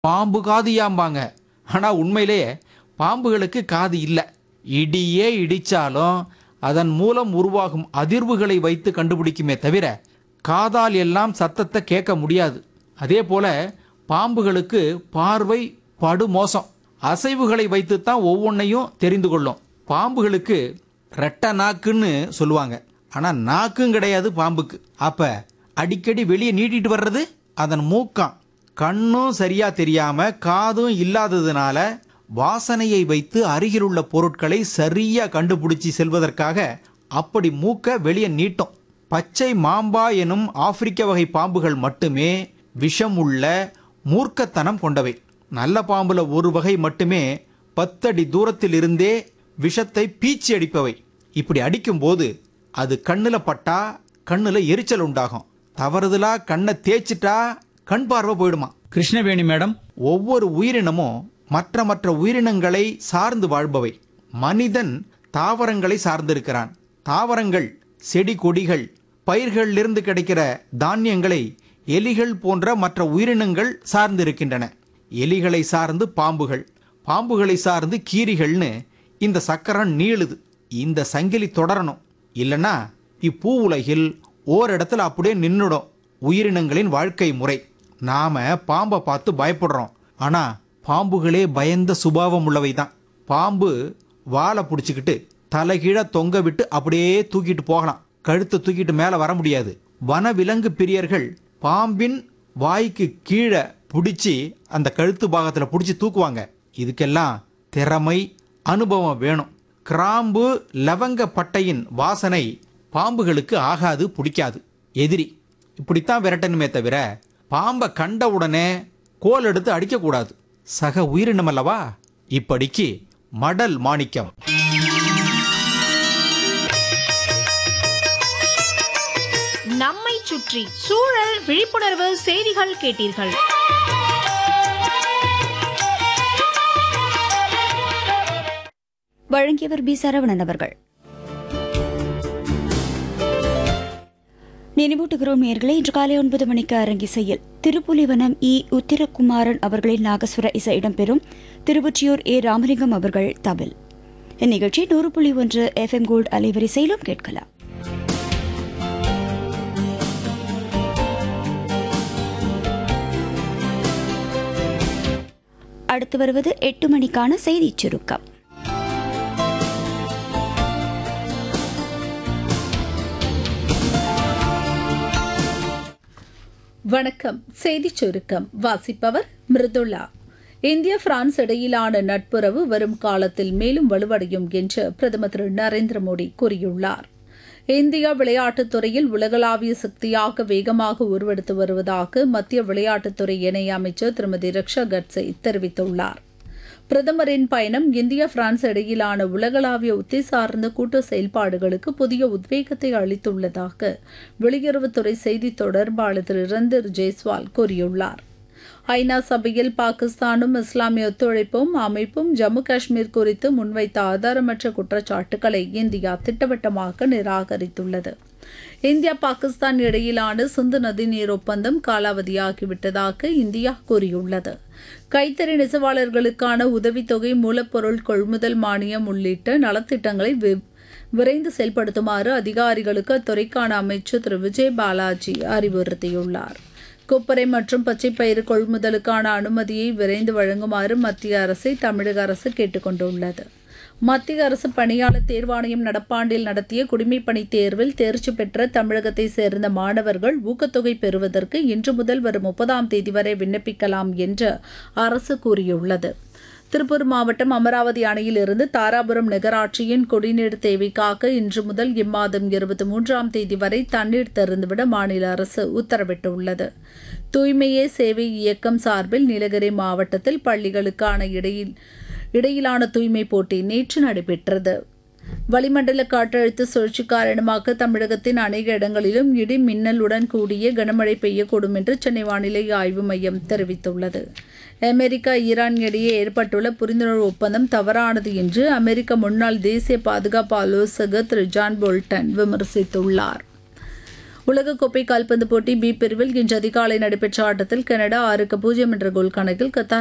பாம்பு காதியாம்பாங்க ஆனா உண்மையிலேயே பாம்புகளுக்கு காது இல்லை இடியே இடிச்சாலும் அதன் மூலம் உருவாகும் அதிர்வுகளை வைத்து கண்டுபிடிக்குமே தவிர காதால் எல்லாம் சத்தத்தை கேட்க முடியாது அதே போல பாம்புகளுக்கு பார்வை படு மோசம் அசைவுகளை வைத்துத்தான் ஒவ்வொன்றையும் தெரிந்து கொள்ளும் பாம்புகளுக்கு ரெட்டை நாக்குன்னு சொல்லுவாங்க ஆனா நாக்கும் கிடையாது பாம்புக்கு அப்ப அடிக்கடி வெளியே நீட்டிட்டு வர்றது அதன் மூக்கம் கண்ணும் சரியா தெரியாம காதும் இல்லாததுனால வாசனையை வைத்து அருகிலுள்ள பொருட்களை சரியா கண்டுபிடிச்சி செல்வதற்காக அப்படி மூக்க வெளியே நீட்டும் பச்சை மாம்பா எனும் ஆப்பிரிக்க வகை பாம்புகள் மட்டுமே விஷம் உள்ள மூர்க்கத்தனம் கொண்டவை நல்ல பாம்புல ஒரு வகை மட்டுமே பத்தடி தூரத்தில் இருந்தே விஷத்தை பீச்சி அடிப்பவை இப்படி அடிக்கும்போது அது கண்ணுல பட்டா கண்ணுல எரிச்சல் உண்டாகும் தவறுதலா கண்ணை தேய்ச்சிட்டா கண் பார்வை போயிடுமா கிருஷ்ணவேணி மேடம் ஒவ்வொரு உயிரினமும் மற்ற மற்ற உயிரினங்களை சார்ந்து வாழ்பவை மனிதன் தாவரங்களை சார்ந்திருக்கிறான் தாவரங்கள் செடி கொடிகள் பயிர்களிலிருந்து கிடைக்கிற தானியங்களை எலிகள் போன்ற மற்ற உயிரினங்கள் சார்ந்திருக்கின்றன எலிகளை சார்ந்து பாம்புகள் பாம்புகளை சார்ந்து கீரிகள்னு இந்த சக்கரம் நீளுது இந்த சங்கிலி தொடரணும் இல்லைன்னா இப்பூ உலகில் ஓரிடத்துல அப்படியே நின்னுடும் உயிரினங்களின் வாழ்க்கை முறை நாம பாம்பை பார்த்து பயப்படுறோம் ஆனா பாம்புகளே பயந்த சுபாவம் உள்ளவை தான் பாம்பு வாலை பிடிச்சிக்கிட்டு தலைகீழ தொங்க விட்டு அப்படியே தூக்கிட்டு போகலாம் கழுத்தை தூக்கிட்டு மேலே வர முடியாது வனவிலங்கு பிரியர்கள் பாம்பின் வாய்க்கு கீழே பிடிச்சி அந்த கழுத்து பாகத்தில் பிடிச்சி தூக்குவாங்க இதுக்கெல்லாம் திறமை அனுபவம் வேணும் கிராம்பு லவங்க பட்டையின் வாசனை பாம்புகளுக்கு ஆகாது பிடிக்காது எதிரி இப்படித்தான் விரட்டணுமே தவிர பாம்பை கண்ட உடனே கோல் எடுத்து அடிக்கக்கூடாது சக உயிரினம் அல்லவா இப்படிக்கு மடல் மாணிக்கம் நம்மை சுற்றி சூழல் விழிப்புணர்வு செய்திகள் கேட்டீர்கள் வழங்கியவர் பி சரவணன் அவர்கள் நினைவூட்டுகிறோம் நேர்களை இன்று காலை ஒன்பது மணிக்கு அரங்கிசையில் திருப்புலிவனம் இ உத்திரகுமாரன் அவர்களின் நாகஸ்வர இசை இடம்பெறும் திருவொற்றியூர் ஏ ராமலிங்கம் அவர்கள் தவில் இந்நிகழ்ச்சி நூறு புள்ளி ஒன்று எஃப்எம் கோல்டு அலைவரிசையிலும் கேட்கலாம் அடுத்து வருவது எட்டு மணிக்கான செய்திச் சுருக்கம் வணக்கம் செய்திச் சுருக்கம் வாசிப்பவர் மிருதுளா இந்தியா பிரான்ஸ் இடையிலான நட்புறவு வரும் காலத்தில் மேலும் வலுவடையும் என்று பிரதமர் திரு நரேந்திர மோடி கூறியுள்ளார் இந்தியா விளையாட்டுத் துறையில் உலகளாவிய சக்தியாக வேகமாக உருவெடுத்து வருவதாக மத்திய விளையாட்டுத்துறை இணை அமைச்சர் திருமதி ரக்ஷா கட்சே தெரிவித்துள்ளார் பிரதமரின் பயணம் இந்தியா பிரான்ஸ் இடையிலான உலகளாவிய உத்தி சார்ந்த கூட்டு செயல்பாடுகளுக்கு புதிய உத்வேகத்தை அளித்துள்ளதாக வெளியுறவுத்துறை செய்தி தொடர்பாளர் திரு ரந்தர் ஜெய்ஸ்வால் கூறியுள்ளார் ஐநா சபையில் பாகிஸ்தானும் இஸ்லாமிய ஒத்துழைப்பும் அமைப்பும் ஜம்மு காஷ்மீர் குறித்து முன்வைத்த ஆதாரமற்ற குற்றச்சாட்டுகளை இந்தியா திட்டவட்டமாக நிராகரித்துள்ளது இந்தியா பாகிஸ்தான் இடையிலான சிந்து நதிநீர் ஒப்பந்தம் காலாவதியாகிவிட்டதாக இந்தியா கூறியுள்ளது கைத்தறி நெசவாளர்களுக்கான உதவித்தொகை மூலப்பொருள் கொள்முதல் மானியம் உள்ளிட்ட நலத்திட்டங்களை வி- விரைந்து செயல்படுத்துமாறு அதிகாரிகளுக்கு அத்துறைக்கான அமைச்சர் திரு விஜய் பாலாஜி அறிவுறுத்தியுள்ளார் கொப்பரை மற்றும் பச்சைப்பயிறு கொள்முதலுக்கான அனுமதியை விரைந்து வழங்குமாறு மத்திய அரசை தமிழக அரசு கேட்டுக்கொண்டுள்ளது மத்திய அரசு பணியாளர் தேர்வாணையம் நடப்பாண்டில் நடத்திய குடிமைப்பணி தேர்வில் தேர்ச்சி பெற்ற தமிழகத்தை சேர்ந்த மாணவர்கள் ஊக்கத்தொகை பெறுவதற்கு இன்று முதல் வரும் முப்பதாம் தேதி வரை விண்ணப்பிக்கலாம் என்று அரசு கூறியுள்ளது திருப்பூர் மாவட்டம் அமராவதி அணையிலிருந்து தாராபுரம் நகராட்சியின் குடிநீர் தேவைக்காக இன்று முதல் இம்மாதம் இருபத்தி மூன்றாம் தேதி வரை தண்ணீர் திறந்துவிட மாநில அரசு உத்தரவிட்டுள்ளது தூய்மையே சேவை இயக்கம் சார்பில் நீலகிரி மாவட்டத்தில் பள்ளிகளுக்கான இடையில் இடையிலான தூய்மை போட்டி நேற்று நடைபெற்றது வளிமண்டல காற்றழுத்த சுழற்சி காரணமாக தமிழகத்தின் அநேக இடங்களிலும் இடி மின்னலுடன் கூடிய கனமழை பெய்யக்கூடும் என்று சென்னை வானிலை ஆய்வு மையம் தெரிவித்துள்ளது அமெரிக்கா ஈரான் இடையே ஏற்பட்டுள்ள புரிந்துணர்வு ஒப்பந்தம் தவறானது என்று அமெரிக்க முன்னாள் தேசிய பாதுகாப்பு ஆலோசகர் திரு ஜான் போல்டன் விமர்சித்துள்ளார் உலகக்கோப்பை கால்பந்து போட்டி பி பிரிவில் இன்று அதிகாலை நடைபெற்ற ஆட்டத்தில் கனடா ஆறுக்கு பூஜ்ஜியம் என்ற கோல் கணக்கில் கத்தார்